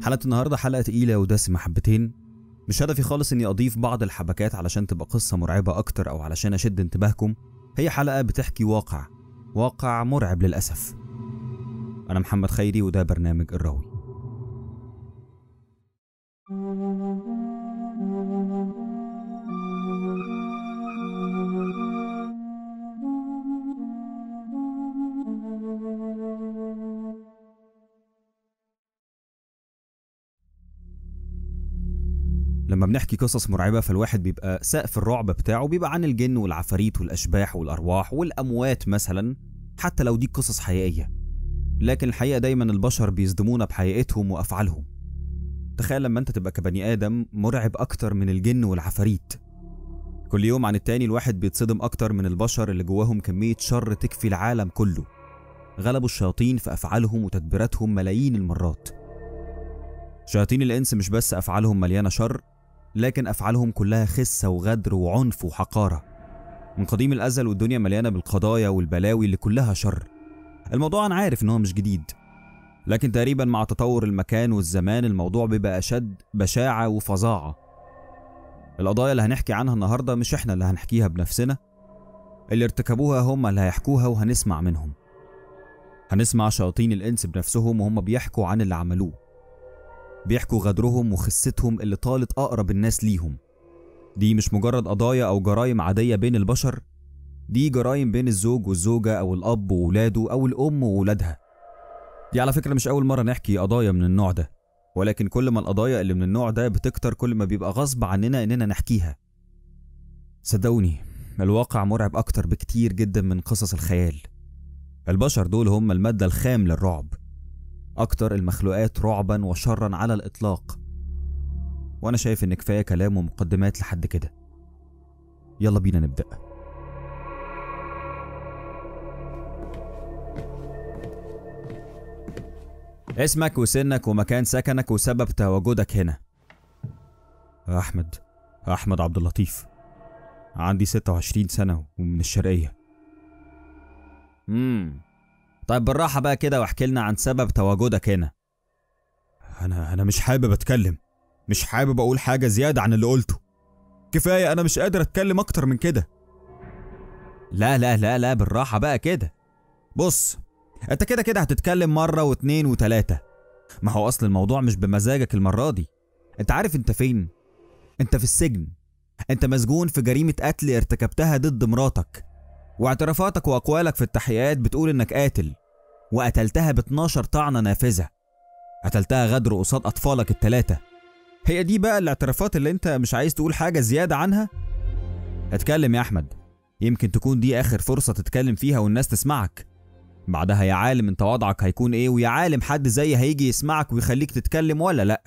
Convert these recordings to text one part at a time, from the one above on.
حلقة النهاردة حلقة تقيلة ودسمة حبتين مش هدفي خالص اني اضيف بعض الحبكات علشان تبقى قصة مرعبة اكتر او علشان اشد انتباهكم هي حلقة بتحكي واقع واقع مرعب للأسف انا محمد خيري وده برنامج الراوي لما بنحكي قصص مرعبة فالواحد بيبقى سقف الرعب بتاعه بيبقى عن الجن والعفاريت والأشباح والأرواح والأموات مثلا حتى لو دي قصص حقيقية لكن الحقيقة دايما البشر بيصدمونا بحقيقتهم وأفعالهم تخيل لما انت تبقى كبني آدم مرعب أكتر من الجن والعفاريت كل يوم عن التاني الواحد بيتصدم أكتر من البشر اللي جواهم كمية شر تكفي العالم كله غلبوا الشياطين في أفعالهم وتدبيراتهم ملايين المرات شياطين الإنس مش بس أفعالهم مليانة شر لكن أفعالهم كلها خسة وغدر وعنف وحقارة من قديم الأزل والدنيا مليانة بالقضايا والبلاوي اللي كلها شر الموضوع أنا عارف إن هو مش جديد لكن تقريبا مع تطور المكان والزمان الموضوع بيبقى أشد بشاعة وفظاعة القضايا اللي هنحكي عنها النهاردة مش إحنا اللي هنحكيها بنفسنا اللي ارتكبوها هم اللي هيحكوها وهنسمع منهم هنسمع شياطين الإنس بنفسهم وهم بيحكوا عن اللي عملوه بيحكوا غدرهم وخستهم اللي طالت أقرب الناس ليهم دي مش مجرد قضايا أو جرائم عادية بين البشر دي جرائم بين الزوج والزوجة أو الأب وولاده أو الأم وولادها دي على فكرة مش أول مرة نحكي قضايا من النوع ده ولكن كل ما القضايا اللي من النوع ده بتكتر كل ما بيبقى غصب عننا إننا نحكيها صدقوني الواقع مرعب أكتر بكتير جدا من قصص الخيال البشر دول هم المادة الخام للرعب أكتر المخلوقات رعبا وشرا على الإطلاق وأنا شايف إن كفاية كلام ومقدمات لحد كده يلا بينا نبدأ اسمك وسنك ومكان سكنك وسبب تواجدك هنا أحمد أحمد عبد اللطيف عندي 26 سنة ومن الشرقية امم طيب بالراحة بقى كده واحكي لنا عن سبب تواجدك هنا أنا أنا مش حابب أتكلم مش حابب أقول حاجة زيادة عن اللي قلته كفاية أنا مش قادر أتكلم أكتر من كده لا لا لا لا بالراحة بقى كده بص أنت كده كده هتتكلم مرة واتنين وتلاتة ما هو أصل الموضوع مش بمزاجك المرة دي أنت عارف أنت فين؟ أنت في السجن أنت مسجون في جريمة قتل ارتكبتها ضد مراتك واعترافاتك واقوالك في التحقيقات بتقول انك قاتل وقتلتها ب 12 طعنه نافذه قتلتها غدر قصاد اطفالك التلاته هي دي بقى الاعترافات اللي انت مش عايز تقول حاجه زياده عنها اتكلم يا احمد يمكن تكون دي اخر فرصه تتكلم فيها والناس تسمعك بعدها يا عالم انت وضعك هيكون ايه ويا عالم حد زي هيجي يسمعك ويخليك تتكلم ولا لا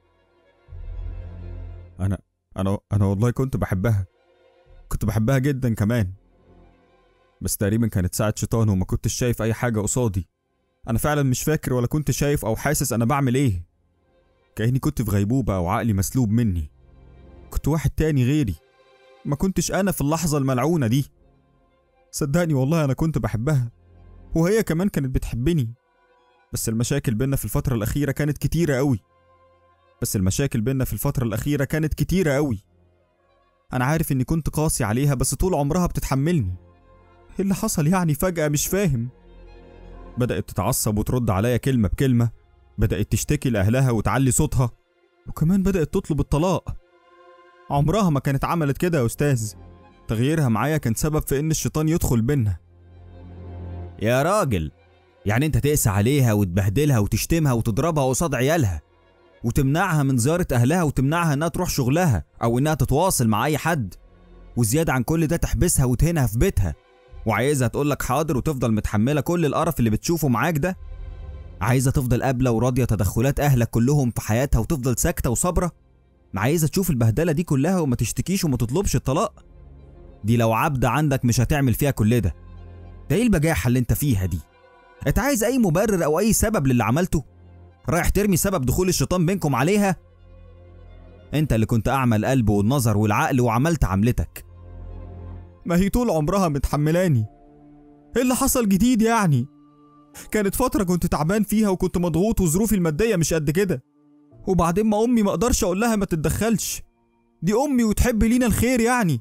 انا انا انا والله كنت بحبها كنت بحبها جدا كمان بس تقريبا كانت ساعة شيطان وما كنتش شايف أي حاجة قصادي أنا فعلا مش فاكر ولا كنت شايف أو حاسس أنا بعمل إيه كأني كنت في غيبوبة أو عقلي مسلوب مني كنت واحد تاني غيري ما كنتش أنا في اللحظة الملعونة دي صدقني والله أنا كنت بحبها وهي كمان كانت بتحبني بس المشاكل بينا في الفترة الأخيرة كانت كتيرة أوي بس المشاكل بينا في الفترة الأخيرة كانت كتيرة أوي أنا عارف إني كنت قاسي عليها بس طول عمرها بتتحملني ايه اللي حصل يعني فجأة مش فاهم بدأت تتعصب وترد عليا كلمة بكلمة بدأت تشتكي لأهلها وتعلي صوتها وكمان بدأت تطلب الطلاق عمرها ما كانت عملت كده يا أستاذ تغييرها معايا كان سبب في إن الشيطان يدخل بينا يا راجل يعني انت تقسى عليها وتبهدلها وتشتمها وتضربها قصاد عيالها وتمنعها من زيارة أهلها وتمنعها إنها تروح شغلها أو إنها تتواصل مع أي حد وزيادة عن كل ده تحبسها وتهينها في بيتها وعايزها تقول لك حاضر وتفضل متحمله كل القرف اللي بتشوفه معاك ده عايزه تفضل قابله وراضيه تدخلات اهلك كلهم في حياتها وتفضل ساكته وصابره عايزه تشوف البهدله دي كلها وما تشتكيش وما تطلبش الطلاق دي لو عبده عندك مش هتعمل فيها كل ده ده ايه البجاحه اللي انت فيها دي انت عايز اي مبرر او اي سبب للي عملته رايح ترمي سبب دخول الشيطان بينكم عليها انت اللي كنت اعمى القلب والنظر والعقل وعملت عملتك ما هي طول عمرها متحملاني ايه اللي حصل جديد يعني كانت فترة كنت تعبان فيها وكنت مضغوط وظروفي المادية مش قد كده وبعدين ما امي ما اقدرش اقول لها ما تتدخلش دي امي وتحب لينا الخير يعني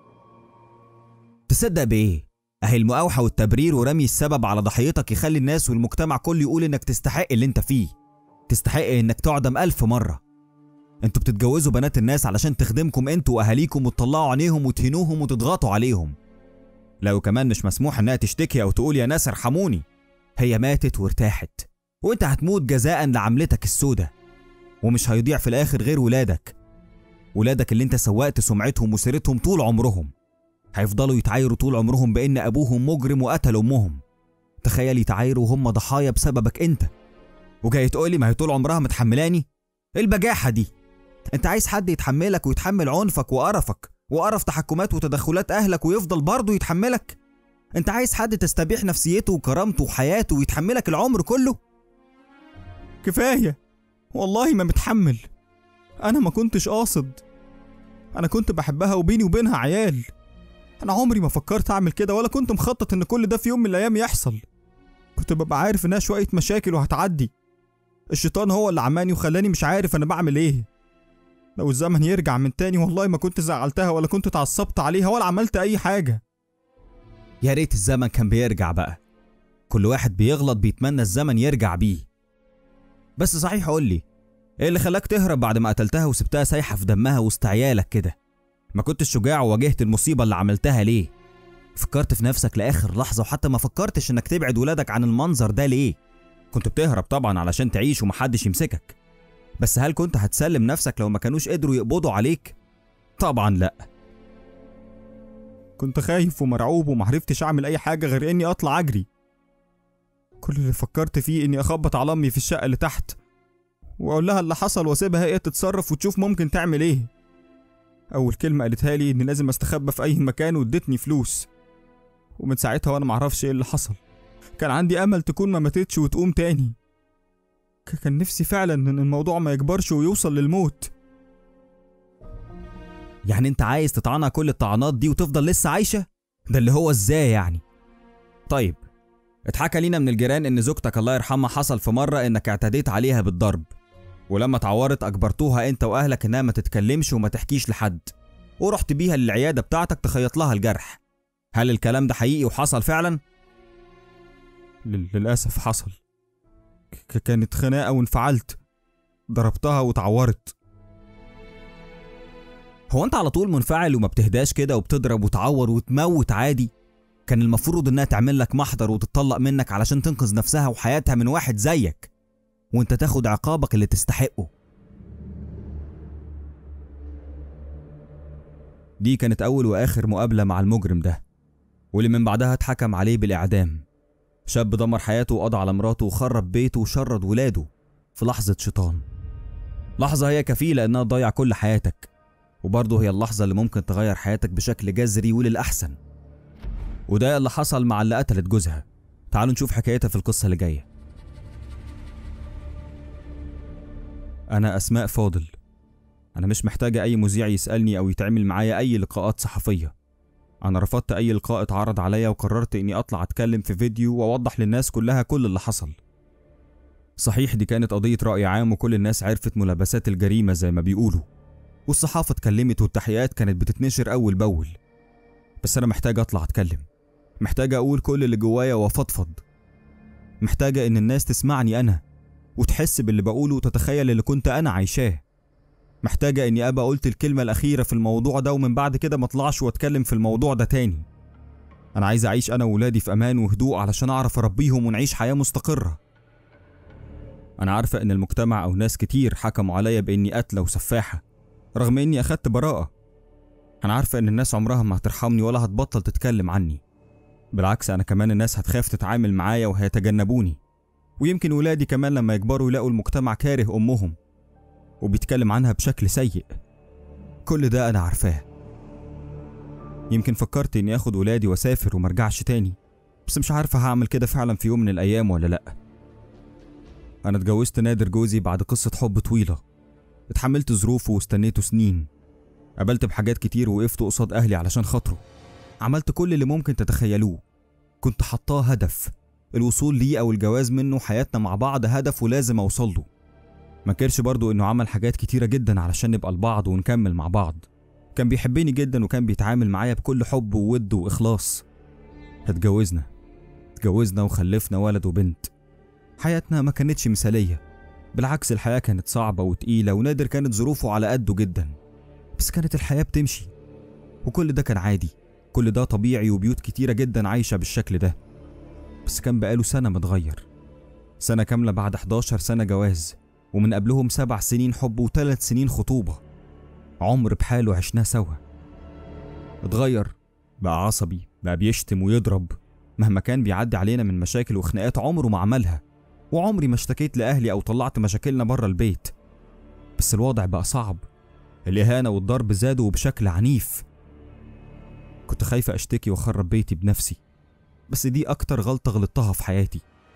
تصدق بايه اهي المقاوحه والتبرير ورمي السبب على ضحيتك يخلي الناس والمجتمع كله يقول انك تستحق اللي انت فيه تستحق انك تعدم ألف مرة انتوا بتتجوزوا بنات الناس علشان تخدمكم انتوا واهاليكم وتطلعوا عينيهم وتهينوهم وتضغطوا عليهم لو كمان مش مسموح انها تشتكي او تقول يا ناس ارحموني هي ماتت وارتاحت وانت هتموت جزاء لعملتك السودة ومش هيضيع في الاخر غير ولادك ولادك اللي انت سوقت سمعتهم وسيرتهم طول عمرهم هيفضلوا يتعايروا طول عمرهم بان ابوهم مجرم وقتل امهم تخيل يتعايروا وهم ضحايا بسببك انت وجاي تقولي ما هي طول عمرها متحملاني ايه البجاحه دي انت عايز حد يتحملك ويتحمل عنفك وقرفك وقرف تحكمات وتدخلات اهلك ويفضل برضه يتحملك انت عايز حد تستبيح نفسيته وكرامته وحياته ويتحملك العمر كله كفايه والله ما متحمل انا ما كنتش قاصد انا كنت بحبها وبيني وبينها عيال انا عمري ما فكرت اعمل كده ولا كنت مخطط ان كل ده في يوم من الايام يحصل كنت ببقى عارف انها شويه مشاكل وهتعدي الشيطان هو اللي عماني وخلاني مش عارف انا بعمل ايه لو الزمن يرجع من تاني والله ما كنت زعلتها ولا كنت اتعصبت عليها ولا عملت اي حاجه يا ريت الزمن كان بيرجع بقى كل واحد بيغلط بيتمنى الزمن يرجع بيه بس صحيح قول لي ايه اللي خلاك تهرب بعد ما قتلتها وسبتها سايحه في دمها وسط عيالك كده ما كنتش شجاع وواجهت المصيبه اللي عملتها ليه فكرت في نفسك لاخر لحظه وحتى ما فكرتش انك تبعد ولادك عن المنظر ده ليه كنت بتهرب طبعا علشان تعيش ومحدش يمسكك بس هل كنت هتسلم نفسك لو ما كانوش قدروا يقبضوا عليك طبعا لا كنت خايف ومرعوب ومعرفتش اعمل اي حاجه غير اني اطلع اجري كل اللي فكرت فيه اني اخبط على امي في الشقه اللي تحت واقول لها اللي حصل واسيبها هي تتصرف وتشوف ممكن تعمل ايه اول كلمه قالتها لي اني لازم استخبى في اي مكان وادتني فلوس ومن ساعتها وانا معرفش ايه اللي حصل كان عندي امل تكون ما ماتتش وتقوم تاني ك- كان نفسي فعلا ان الموضوع ما يكبرش ويوصل للموت يعني انت عايز تطعنها كل الطعنات دي وتفضل لسه عايشه ده اللي هو ازاي يعني طيب اتحكى لينا من الجيران ان زوجتك الله يرحمها حصل في مره انك اعتديت عليها بالضرب ولما اتعورت اجبرتوها انت واهلك انها ما تتكلمش وما تحكيش لحد ورحت بيها للعياده بتاعتك تخيط لها الجرح هل الكلام ده حقيقي وحصل فعلا لل- للاسف حصل ك- كانت خناقه وانفعلت ضربتها واتعورت هو انت على طول منفعل وما بتهداش كده وبتضرب وتعور وتموت عادي كان المفروض انها تعمل لك محضر وتتطلق منك علشان تنقذ نفسها وحياتها من واحد زيك وانت تاخد عقابك اللي تستحقه دي كانت اول واخر مقابله مع المجرم ده واللي من بعدها اتحكم عليه بالاعدام شاب دمر حياته وقضى على مراته وخرب بيته وشرد ولاده في لحظه شيطان لحظه هي كفيله انها تضيع كل حياتك وبرضه هي اللحظة اللي ممكن تغير حياتك بشكل جذري وللأحسن وده اللي حصل مع اللي قتلت جوزها تعالوا نشوف حكايتها في القصة اللي جاية أنا أسماء فاضل أنا مش محتاجة أي مذيع يسألني أو يتعمل معايا أي لقاءات صحفية أنا رفضت أي لقاء اتعرض عليا وقررت إني أطلع أتكلم في فيديو وأوضح للناس كلها كل اللي حصل صحيح دي كانت قضية رأي عام وكل الناس عرفت ملابسات الجريمة زي ما بيقولوا والصحافة اتكلمت والتحقيقات كانت بتتنشر أول بأول بس أنا محتاج أطلع أتكلم محتاج أقول كل اللي جوايا وأفضفض محتاجة إن الناس تسمعني أنا وتحس باللي بقوله وتتخيل اللي كنت أنا عايشاه محتاجة إني أبقى قلت الكلمة الأخيرة في الموضوع ده ومن بعد كده ما أطلعش وأتكلم في الموضوع ده تاني أنا عايز أعيش أنا وولادي في أمان وهدوء علشان أعرف أربيهم ونعيش حياة مستقرة أنا عارفة إن المجتمع أو ناس كتير حكموا عليا بإني قتلة وسفاحة رغم إني أخدت براءة أنا عارفة إن الناس عمرها ما هترحمني ولا هتبطل تتكلم عني بالعكس أنا كمان الناس هتخاف تتعامل معايا وهيتجنبوني ويمكن ولادي كمان لما يكبروا يلاقوا المجتمع كاره أمهم وبيتكلم عنها بشكل سيء كل ده أنا عارفاه يمكن فكرت إني آخد ولادي وأسافر ومرجعش تاني بس مش عارفة هعمل كده فعلا في يوم من الأيام ولا لأ أنا اتجوزت نادر جوزي بعد قصة حب طويلة اتحملت ظروفه واستنيته سنين قابلت بحاجات كتير وقفت قصاد أهلي علشان خاطره عملت كل اللي ممكن تتخيلوه كنت حطاه هدف الوصول ليه أو الجواز منه حياتنا مع بعض هدف ولازم أوصل له ما كانش برضو انه عمل حاجات كتيرة جدا علشان نبقى لبعض ونكمل مع بعض كان بيحبني جدا وكان بيتعامل معايا بكل حب وود واخلاص اتجوزنا اتجوزنا وخلفنا ولد وبنت حياتنا ما كانتش مثالية بالعكس الحياة كانت صعبة وتقيلة ونادر كانت ظروفه على قده جدا بس كانت الحياة بتمشي وكل ده كان عادي كل ده طبيعي وبيوت كتيرة جدا عايشة بالشكل ده بس كان بقاله سنة متغير سنة كاملة بعد 11 سنة جواز ومن قبلهم سبع سنين حب وثلاث سنين خطوبة عمر بحاله عشناه سوا اتغير بقى عصبي بقى بيشتم ويضرب مهما كان بيعدي علينا من مشاكل وخناقات عمره ما عملها وعمري ما اشتكيت لأهلي أو طلعت مشاكلنا بره البيت بس الوضع بقى صعب الإهانة والضرب زادوا بشكل عنيف كنت خايفة أشتكي وأخرب بيتي بنفسي بس دي أكتر غلطة غلطتها في حياتي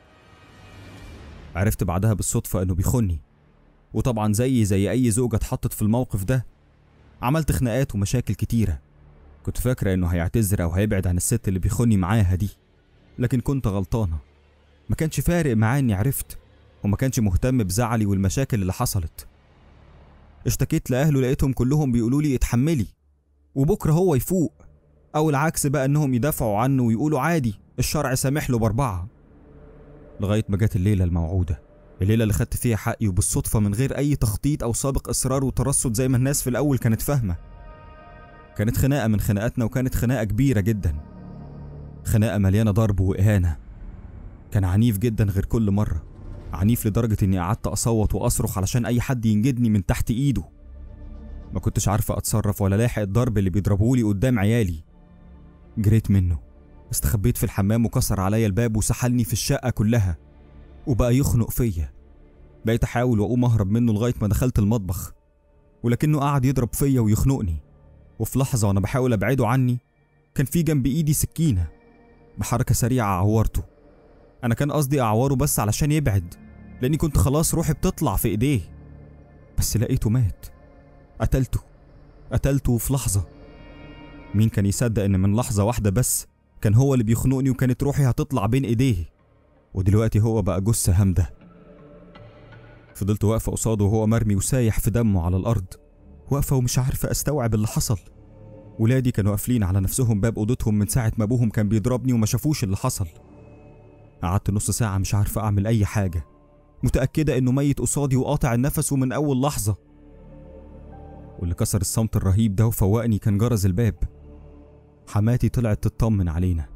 عرفت بعدها بالصدفة إنه بيخوني وطبعا زيي زي أي زوجة اتحطت في الموقف ده عملت خناقات ومشاكل كتيرة كنت فاكرة إنه هيعتذر أو هيبعد عن الست اللي بيخوني معاها دي لكن كنت غلطانة ما كانش فارق معاه إني عرفت وما كانش مهتم بزعلي والمشاكل اللي حصلت اشتكيت لأهله لقيتهم كلهم بيقولوا لي اتحملي وبكرة هو يفوق أو العكس بقى إنهم يدافعوا عنه ويقولوا عادي الشرع سامح له بأربعة لغاية ما جت الليلة الموعودة الليلة اللي خدت فيها حقي وبالصدفة من غير أي تخطيط أو سابق إصرار وترصد زي ما الناس في الأول كانت فاهمة كانت خناقة من خناقاتنا وكانت خناقة كبيرة جدا خناقة مليانة ضرب وإهانة كان عنيف جدا غير كل مرة عنيف لدرجة إني قعدت أصوت وأصرخ علشان أي حد ينجدني من تحت إيده ما كنتش عارفة أتصرف ولا لاحق الضرب اللي بيضربهولي قدام عيالي جريت منه استخبيت في الحمام وكسر عليا الباب وسحلني في الشقة كلها وبقى يخنق فيا بقيت أحاول وأقوم أهرب منه لغاية ما دخلت المطبخ ولكنه قعد يضرب فيا ويخنقني وفي لحظة وأنا بحاول أبعده عني كان في جنب إيدي سكينة بحركة سريعة عورته أنا كان قصدي أعوره بس علشان يبعد لأني كنت خلاص روحي بتطلع في إيديه بس لقيته مات قتلته قتلته في لحظة مين كان يصدق إن من لحظة واحدة بس كان هو اللي بيخنقني وكانت روحي هتطلع بين إيديه ودلوقتي هو بقى جثة هامدة فضلت واقفة قصاده وهو مرمي وسايح في دمه على الأرض واقفة ومش عارفة أستوعب اللي حصل ولادي كانوا قافلين على نفسهم باب أوضتهم من ساعة ما أبوهم كان بيضربني وما شافوش اللي حصل قعدت نص ساعة مش عارفة أعمل أي حاجة متأكدة إنه ميت قصادي وقاطع النفس ومن أول لحظة واللي كسر الصمت الرهيب ده وفوقني كان جرس الباب حماتي طلعت تطمن علينا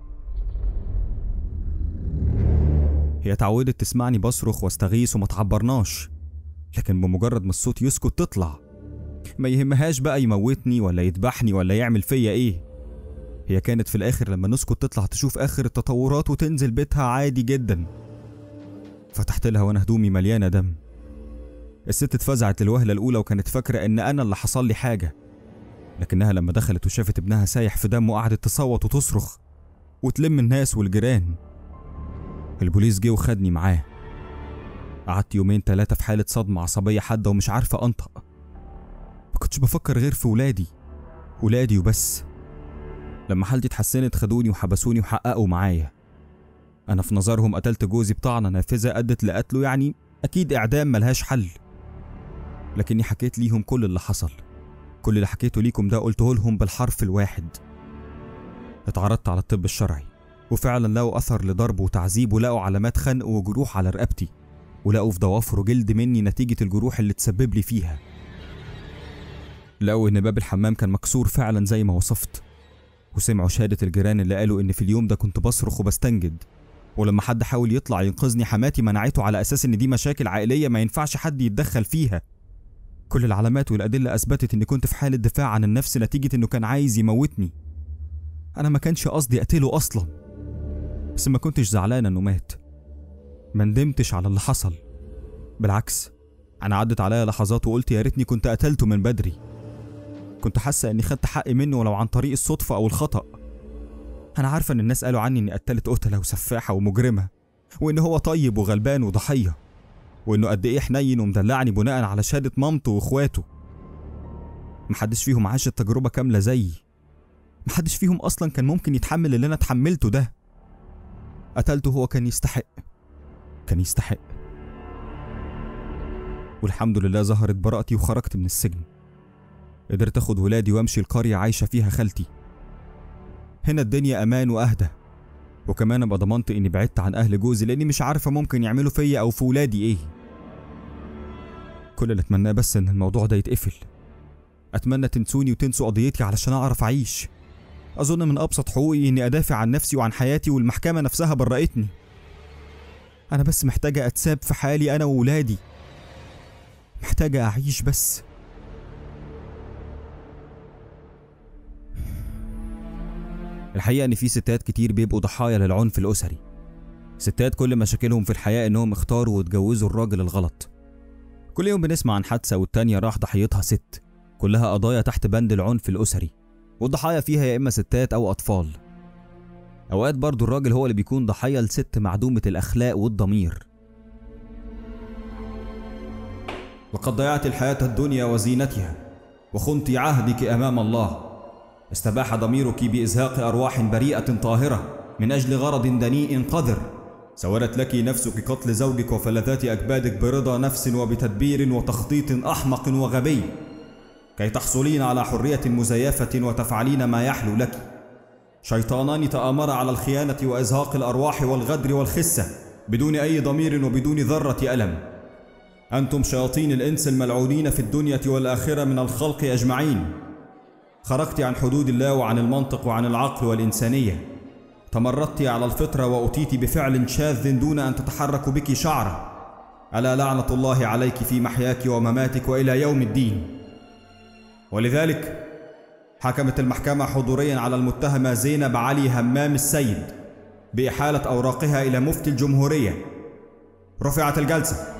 هي اتعودت تسمعني بصرخ واستغيث وما تعبرناش لكن بمجرد ما الصوت يسكت تطلع ما يهمهاش بقى يموتني ولا يذبحني ولا يعمل فيا ايه هي كانت في الاخر لما نسكت تطلع تشوف اخر التطورات وتنزل بيتها عادي جدا فتحت لها وانا هدومي مليانه دم الست اتفزعت الوهله الاولى وكانت فاكره ان انا اللي حصل لي حاجه لكنها لما دخلت وشافت ابنها سايح في دمه قعدت تصوت وتصرخ وتلم الناس والجيران البوليس جه وخدني معاه قعدت يومين تلاتة في حالة صدمة عصبية حادة ومش عارفة أنطق ما كنتش بفكر غير في ولادي ولادي وبس لما حالتي اتحسنت خدوني وحبسوني وحققوا معايا أنا في نظرهم قتلت جوزي بطعنة نافذة أدت لقتله يعني أكيد إعدام ملهاش حل لكني حكيت ليهم كل اللي حصل كل اللي حكيته ليكم ده قلته لهم بالحرف الواحد اتعرضت على الطب الشرعي وفعلا لقوا أثر لضرب وتعذيب ولقوا علامات خنق وجروح على رقبتي ولقوا في ضوافر جلد مني نتيجة الجروح اللي تسبب لي فيها لقوا إن باب الحمام كان مكسور فعلا زي ما وصفت وسمعوا شهادة الجيران اللي قالوا إن في اليوم ده كنت بصرخ وبستنجد ولما حد حاول يطلع ينقذني حماتي منعته على أساس إن دي مشاكل عائلية ما ينفعش حد يتدخل فيها كل العلامات والأدلة أثبتت إني كنت في حالة دفاع عن النفس نتيجة إنه كان عايز يموتني أنا ما كانش قصدي أقتله أصلا بس ما كنتش زعلان إنه مات ما ندمتش على اللي حصل بالعكس أنا عدت عليا لحظات وقلت يا ريتني كنت قتلته من بدري كنت حاسة إني خدت حقي منه ولو عن طريق الصدفة أو الخطأ أنا عارفة إن الناس قالوا عني إني قتلت قتلة وسفاحة ومجرمة وإن هو طيب وغلبان وضحية وإنه قد إيه حنين ومدلعني بناء على شهادة مامته وإخواته محدش فيهم عاش التجربة كاملة زيي محدش فيهم أصلا كان ممكن يتحمل اللي أنا اتحملته ده قتلته هو كان يستحق كان يستحق والحمد لله ظهرت براءتي وخرجت من السجن قدرت اخد ولادي وامشي القرية عايشة فيها خالتي هنا الدنيا امان واهدى وكمان ابقى ضمنت اني بعدت عن اهل جوزي لاني مش عارفة ممكن يعملوا فيا او في ولادي ايه كل اللي اتمناه بس ان الموضوع ده يتقفل اتمنى تنسوني وتنسوا قضيتي علشان اعرف اعيش اظن من ابسط حقوقي اني ادافع عن نفسي وعن حياتي والمحكمة نفسها برأتني انا بس محتاجة اتساب في حالي انا وولادي محتاجة أعيش بس الحقيقة إن في ستات كتير بيبقوا ضحايا للعنف الأسري ستات كل مشاكلهم في الحياة إنهم اختاروا واتجوزوا الراجل الغلط كل يوم بنسمع عن حادثة والتانية راح ضحيتها ست كلها قضايا تحت بند العنف الأسري والضحايا فيها يا إما ستات أو أطفال أوقات برضو الراجل هو اللي بيكون ضحية لست معدومة الأخلاق والضمير لقد ضيعت الحياة الدنيا وزينتها وخنت عهدك أمام الله استباح ضميرك بإزهاق أرواح بريئة طاهرة من أجل غرض دنيء قذر سولت لك نفسك قتل زوجك وفلذات أكبادك برضا نفس وبتدبير وتخطيط أحمق وغبي كي تحصلين على حرية مزيفة وتفعلين ما يحلو لك شيطانان تآمرا على الخيانة وإزهاق الأرواح والغدر والخسة بدون أي ضمير وبدون ذرة ألم أنتم شياطين الإنس الملعونين في الدنيا والآخرة من الخلق أجمعين خرجت عن حدود الله وعن المنطق وعن العقل والإنسانية تمردت على الفطرة وأتيت بفعل شاذ دون أن تتحرك بك شعرة ألا لعنة الله عليك في محياك ومماتك وإلى يوم الدين ولذلك حكمت المحكمة حضوريا على المتهمة زينب علي همام السيد بإحالة أوراقها إلى مفتي الجمهورية رفعت الجلسة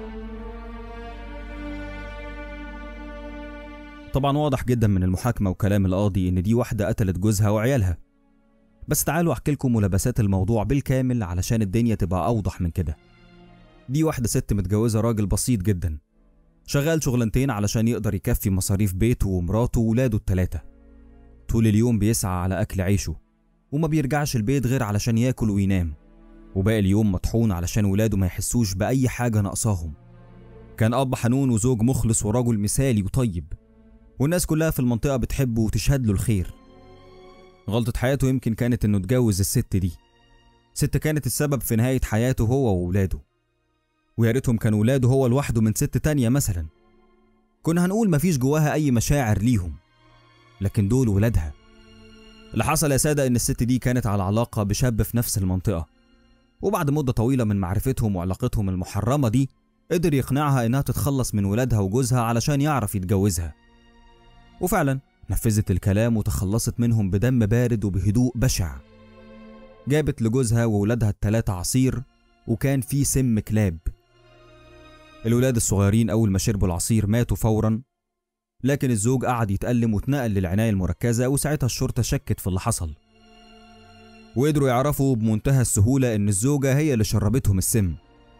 طبعا واضح جدا من المحاكمة وكلام القاضي إن دي واحدة قتلت جوزها وعيالها بس تعالوا أحكي لكم ملابسات الموضوع بالكامل علشان الدنيا تبقى أوضح من كده دي واحدة ست متجوزة راجل بسيط جدا شغال شغلانتين علشان يقدر يكفي مصاريف بيته ومراته وولاده التلاتة طول اليوم بيسعى على أكل عيشه وما بيرجعش البيت غير علشان ياكل وينام وباقي اليوم مطحون علشان ولاده ما يحسوش بأي حاجة ناقصاهم كان أب حنون وزوج مخلص ورجل مثالي وطيب والناس كلها في المنطقة بتحبه وتشهد له الخير غلطة حياته يمكن كانت إنه اتجوز الست دي ست كانت السبب في نهاية حياته هو وولاده ويا ريتهم كان ولاده هو لوحده من ست تانية مثلا كنا هنقول مفيش جواها أي مشاعر ليهم لكن دول ولادها اللي حصل يا سادة إن الست دي كانت على علاقة بشاب في نفس المنطقة وبعد مدة طويلة من معرفتهم وعلاقتهم المحرمة دي قدر يقنعها إنها تتخلص من ولادها وجوزها علشان يعرف يتجوزها وفعلا نفذت الكلام وتخلصت منهم بدم بارد وبهدوء بشع جابت لجوزها وولادها التلاتة عصير وكان فيه سم كلاب الولاد الصغيرين أول ما شربوا العصير ماتوا فورا لكن الزوج قعد يتألم واتنقل للعناية المركزة وساعتها الشرطة شكت في اللي حصل وقدروا يعرفوا بمنتهى السهولة إن الزوجة هي اللي شربتهم السم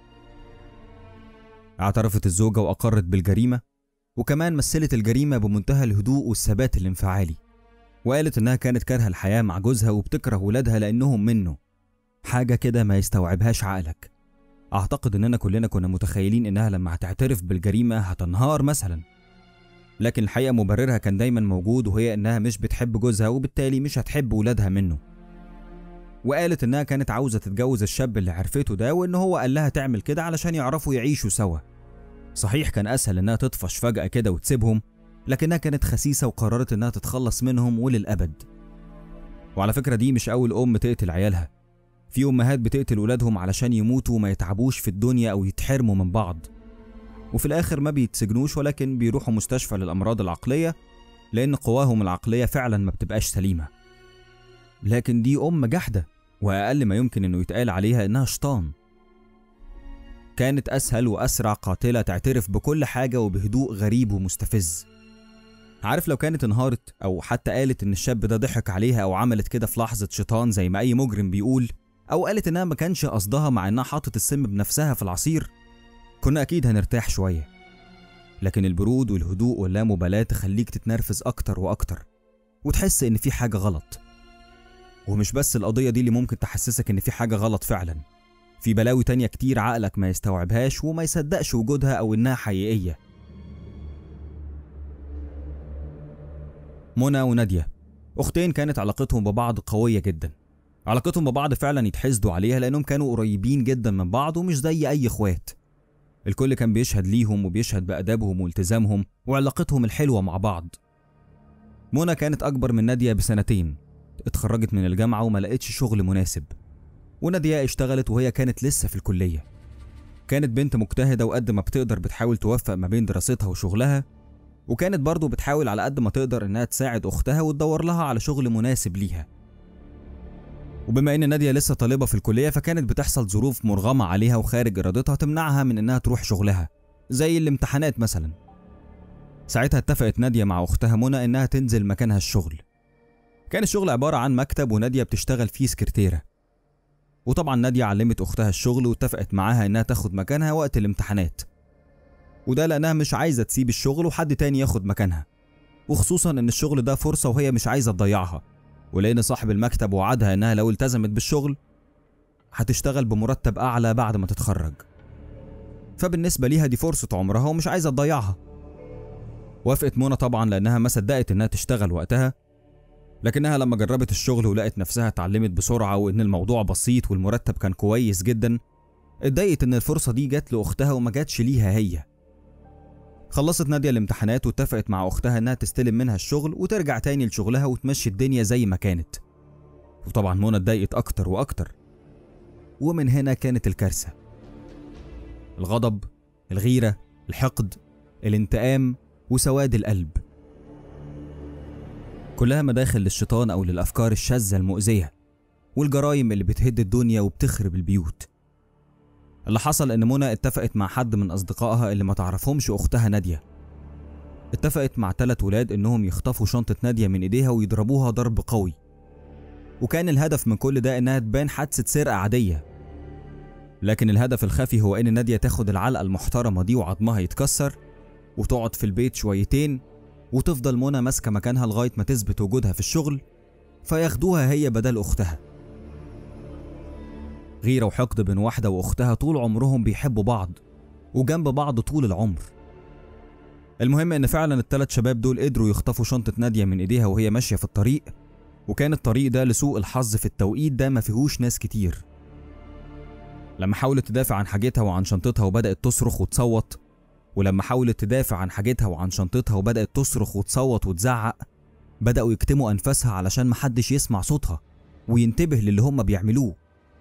اعترفت الزوجة وأقرت بالجريمة وكمان مثلت الجريمة بمنتهى الهدوء والثبات الانفعالي وقالت إنها كانت كارهة الحياة مع جوزها وبتكره ولادها لأنهم منه حاجة كده ما يستوعبهاش عقلك أعتقد إننا كلنا كنا متخيلين إنها لما هتعترف بالجريمة هتنهار مثلا لكن الحقيقة مبررها كان دايما موجود وهي إنها مش بتحب جوزها وبالتالي مش هتحب ولادها منه وقالت إنها كانت عاوزة تتجوز الشاب اللي عرفته ده وإن هو قال لها تعمل كده علشان يعرفوا يعيشوا سوا صحيح كان أسهل إنها تطفش فجأة كده وتسيبهم لكنها كانت خسيسة وقررت إنها تتخلص منهم وللأبد وعلى فكرة دي مش أول أم تقتل عيالها في أمهات بتقتل ولادهم علشان يموتوا وما يتعبوش في الدنيا أو يتحرموا من بعض وفي الآخر ما بيتسجنوش ولكن بيروحوا مستشفى للأمراض العقلية لأن قواهم العقلية فعلا ما بتبقاش سليمة لكن دي أم جحدة وأقل ما يمكن إنه يتقال عليها إنها شيطان كانت أسهل وأسرع قاتلة تعترف بكل حاجة وبهدوء غريب ومستفز عارف لو كانت انهارت أو حتى قالت إن الشاب ده ضحك عليها أو عملت كده في لحظة شيطان زي ما أي مجرم بيقول أو قالت إنها ما كانش قصدها مع إنها حاطت السم بنفسها في العصير كنا أكيد هنرتاح شوية لكن البرود والهدوء واللامبالاة تخليك تتنرفز أكتر وأكتر وتحس إن في حاجة غلط ومش بس القضية دي اللي ممكن تحسسك إن في حاجة غلط فعلا في بلاوي تانية كتير عقلك ما يستوعبهاش وما يصدقش وجودها أو إنها حقيقية منى ونادية أختين كانت علاقتهم ببعض قوية جدا علاقتهم ببعض فعلا يتحسدوا عليها لأنهم كانوا قريبين جدا من بعض ومش زي أي إخوات الكل كان بيشهد ليهم وبيشهد بأدابهم والتزامهم وعلاقتهم الحلوة مع بعض منى كانت أكبر من نادية بسنتين اتخرجت من الجامعة وما لقتش شغل مناسب ونادية اشتغلت وهي كانت لسه في الكلية كانت بنت مجتهدة وقد ما بتقدر بتحاول توفق ما بين دراستها وشغلها وكانت برضه بتحاول على قد ما تقدر إنها تساعد أختها وتدور لها على شغل مناسب ليها وبما إن نادية لسه طالبة في الكلية فكانت بتحصل ظروف مرغمة عليها وخارج إرادتها تمنعها من إنها تروح شغلها زي الامتحانات مثلا ساعتها اتفقت نادية مع أختها منى إنها تنزل مكانها الشغل كان الشغل عبارة عن مكتب ونادية بتشتغل فيه سكرتيرة وطبعا نادية علمت أختها الشغل واتفقت معاها إنها تاخد مكانها وقت الامتحانات وده لأنها مش عايزة تسيب الشغل وحد تاني ياخد مكانها وخصوصا إن الشغل ده فرصة وهي مش عايزة تضيعها ولأن صاحب المكتب وعدها إنها لو التزمت بالشغل هتشتغل بمرتب أعلى بعد ما تتخرج فبالنسبة ليها دي فرصة عمرها ومش عايزة تضيعها وافقت منى طبعا لأنها ما صدقت إنها تشتغل وقتها لكنها لما جربت الشغل ولقت نفسها اتعلمت بسرعة وإن الموضوع بسيط والمرتب كان كويس جدا اتضايقت إن الفرصة دي جات لأختها وما جاتش ليها هي خلصت نادية الامتحانات واتفقت مع أختها إنها تستلم منها الشغل وترجع تاني لشغلها وتمشي الدنيا زي ما كانت وطبعا منى اتضايقت أكتر وأكتر ومن هنا كانت الكارثة الغضب الغيرة الحقد الانتقام وسواد القلب كلها مداخل للشيطان أو للأفكار الشاذة المؤذية والجرايم اللي بتهد الدنيا وبتخرب البيوت اللي حصل إن منى اتفقت مع حد من أصدقائها اللي ما تعرفهمش أختها نادية اتفقت مع تلات ولاد إنهم يخطفوا شنطة نادية من إيديها ويضربوها ضرب قوي وكان الهدف من كل ده إنها تبان حادثة سرقة عادية لكن الهدف الخفي هو إن نادية تاخد العلقة المحترمة دي وعظمها يتكسر وتقعد في البيت شويتين وتفضل منى ماسكة مكانها لغاية ما تثبت وجودها في الشغل فياخدوها هي بدل أختها غيرة وحقد بين واحدة وأختها طول عمرهم بيحبوا بعض وجنب بعض طول العمر المهم إن فعلا التلات شباب دول قدروا يخطفوا شنطة نادية من إيديها وهي ماشية في الطريق وكان الطريق ده لسوء الحظ في التوقيت ده ما فيهوش ناس كتير لما حاولت تدافع عن حاجتها وعن شنطتها وبدأت تصرخ وتصوت ولما حاولت تدافع عن حاجتها وعن شنطتها وبدأت تصرخ وتصوت وتزعق بدأوا يكتموا أنفاسها علشان محدش يسمع صوتها وينتبه للي هم بيعملوه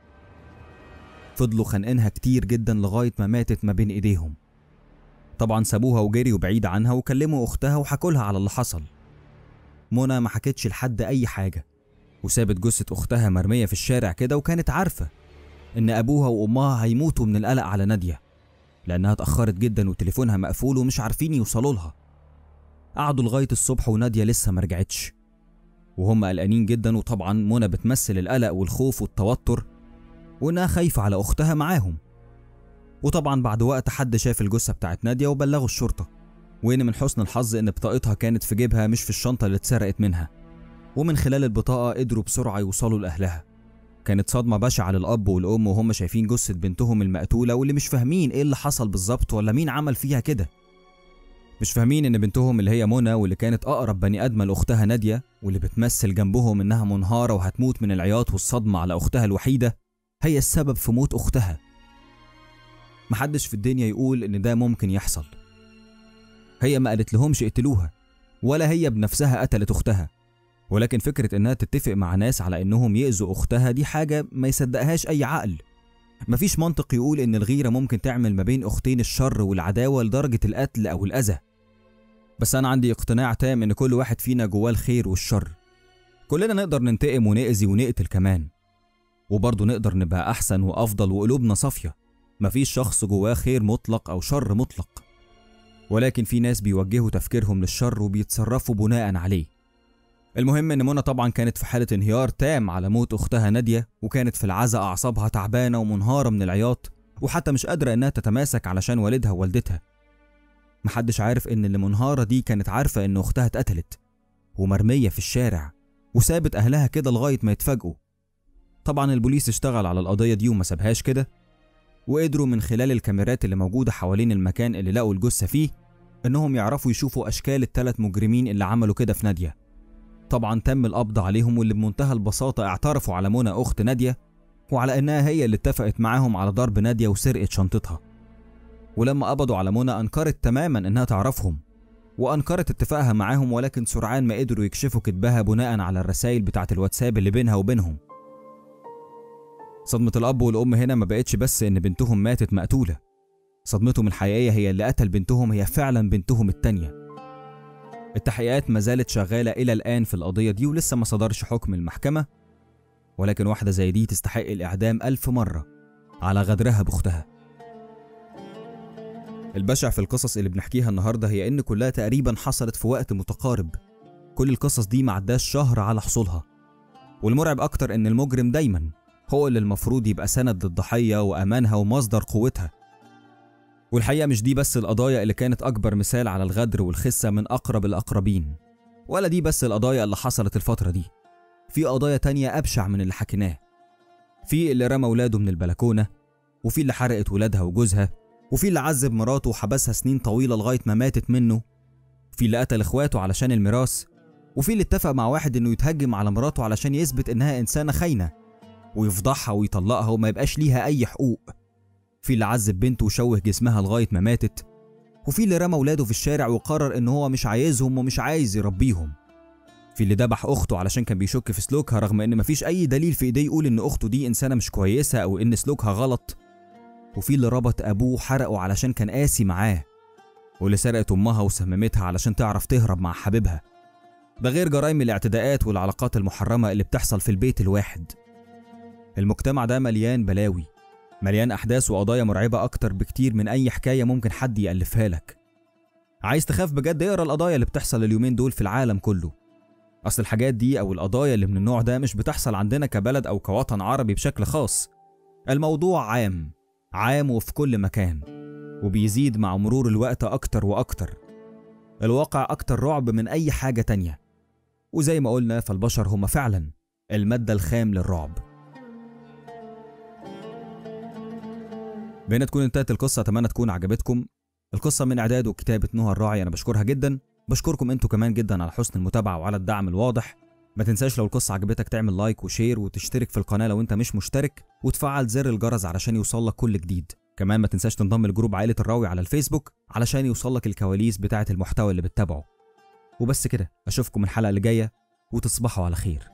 فضلوا خانقينها كتير جدا لغاية ما ماتت ما بين إيديهم طبعا سابوها وجريوا بعيد عنها وكلموا أختها وحكوا لها على اللي حصل منى ما حكتش لحد أي حاجة وسابت جثة أختها مرمية في الشارع كده وكانت عارفة إن أبوها وأمها هيموتوا من القلق على نادية لأنها اتأخرت جدا وتليفونها مقفول ومش عارفين يوصلوا لها قعدوا لغاية الصبح ونادية لسه مرجعتش وهم قلقانين جدا وطبعا منى بتمثل القلق والخوف والتوتر وإنها خايفة على أختها معاهم وطبعا بعد وقت حد شاف الجثة بتاعت نادية وبلغوا الشرطة وإن من حسن الحظ إن بطاقتها كانت في جيبها مش في الشنطة اللي اتسرقت منها ومن خلال البطاقة قدروا بسرعة يوصلوا لأهلها كانت صدمة بشعة للأب والأم وهم شايفين جثة بنتهم المقتولة واللي مش فاهمين إيه اللي حصل بالظبط ولا مين عمل فيها كده مش فاهمين إن بنتهم اللي هي منى واللي كانت أقرب بني آدمة لأختها نادية واللي بتمثل جنبهم إنها منهارة وهتموت من العياط والصدمة على أختها الوحيدة هي السبب في موت أختها محدش في الدنيا يقول إن ده ممكن يحصل هي ما قالت لهمش اقتلوها ولا هي بنفسها قتلت أختها ولكن فكرة إنها تتفق مع ناس على إنهم يأذوا أختها دي حاجة ما يصدقهاش أي عقل مفيش منطق يقول إن الغيرة ممكن تعمل ما بين أختين الشر والعداوة لدرجة القتل أو الأذى بس أنا عندي اقتناع تام إن كل واحد فينا جواه الخير والشر كلنا نقدر ننتقم ونأذي ونقتل كمان وبرضه نقدر نبقى أحسن وأفضل وقلوبنا صافية مفيش شخص جواه خير مطلق أو شر مطلق ولكن في ناس بيوجهوا تفكيرهم للشر وبيتصرفوا بناء عليه المهم ان منى طبعا كانت في حاله انهيار تام على موت اختها ناديه وكانت في العزاء اعصابها تعبانه ومنهاره من العياط وحتى مش قادره انها تتماسك علشان والدها ووالدتها محدش عارف ان اللي منهاره دي كانت عارفه ان اختها اتقتلت ومرميه في الشارع وسابت اهلها كده لغايه ما يتفاجئوا طبعا البوليس اشتغل على القضيه دي وما سابهاش كده وقدروا من خلال الكاميرات اللي موجودة حوالين المكان اللي لقوا الجثة فيه إنهم يعرفوا يشوفوا أشكال الثلاث مجرمين اللي عملوا كده في نادية طبعا تم القبض عليهم واللي بمنتهى البساطة اعترفوا على منى أخت نادية وعلى إنها هي اللي اتفقت معاهم على ضرب نادية وسرقة شنطتها ولما قبضوا على منى أنكرت تماما إنها تعرفهم وأنكرت اتفاقها معاهم ولكن سرعان ما قدروا يكشفوا كذبها بناء على الرسائل بتاعة الواتساب اللي بينها وبينهم صدمة الأب والأم هنا ما بقتش بس إن بنتهم ماتت مقتولة صدمتهم الحقيقية هي اللي قتل بنتهم هي فعلا بنتهم التانية التحقيقات ما زالت شغالة إلى الآن في القضية دي ولسه ما صدرش حكم المحكمة ولكن واحدة زي دي تستحق الإعدام ألف مرة على غدرها بأختها البشع في القصص اللي بنحكيها النهاردة هي إن كلها تقريبا حصلت في وقت متقارب كل القصص دي معداش شهر على حصولها والمرعب أكتر إن المجرم دايما هو اللي المفروض يبقى سند للضحية وأمانها ومصدر قوتها والحقيقة مش دي بس القضايا اللي كانت أكبر مثال على الغدر والخسة من أقرب الأقربين ولا دي بس القضايا اللي حصلت الفترة دي في قضايا تانية أبشع من اللي حكيناه في اللي رمى ولاده من البلكونة وفي اللي حرقت ولادها وجوزها وفي اللي عذب مراته وحبسها سنين طويلة لغاية ما ماتت منه في اللي قتل اخواته علشان الميراث وفي اللي اتفق مع واحد انه يتهجم على مراته علشان يثبت انها انسانة خاينة ويفضحها ويطلقها وما يبقاش ليها اي حقوق في اللي عذب بنته وشوه جسمها لغاية ما ماتت وفي اللي رمى ولاده في الشارع وقرر ان هو مش عايزهم ومش عايز يربيهم في اللي ذبح اخته علشان كان بيشك في سلوكها رغم ان مفيش اي دليل في ايديه يقول ان اخته دي انسانه مش كويسه او ان سلوكها غلط وفي اللي ربط ابوه وحرقه علشان كان قاسي معاه واللي سرقت امها وسممتها علشان تعرف تهرب مع حبيبها ده غير جرائم الاعتداءات والعلاقات المحرمه اللي بتحصل في البيت الواحد المجتمع ده مليان بلاوي مليان احداث وقضايا مرعبه اكتر بكتير من اي حكايه ممكن حد يالفها لك عايز تخاف بجد اقرا القضايا اللي بتحصل اليومين دول في العالم كله اصل الحاجات دي او القضايا اللي من النوع ده مش بتحصل عندنا كبلد او كوطن عربي بشكل خاص الموضوع عام عام وفي كل مكان وبيزيد مع مرور الوقت اكتر واكتر الواقع اكتر رعب من اي حاجه تانية وزي ما قلنا فالبشر هم فعلا الماده الخام للرعب بهنا تكون انتهت القصة أتمنى تكون عجبتكم القصة من إعداد وكتابة نهى الراعي أنا بشكرها جدا بشكركم انتوا كمان جدا على حسن المتابعة وعلى الدعم الواضح ما تنساش لو القصة عجبتك تعمل لايك وشير وتشترك في القناة لو انت مش مشترك وتفعل زر الجرس علشان يوصلك كل جديد كمان ما تنساش تنضم لجروب عائلة الراوي على الفيسبوك علشان يوصلك الكواليس بتاعة المحتوى اللي بتتابعه وبس كده أشوفكم الحلقة اللي جاية وتصبحوا على خير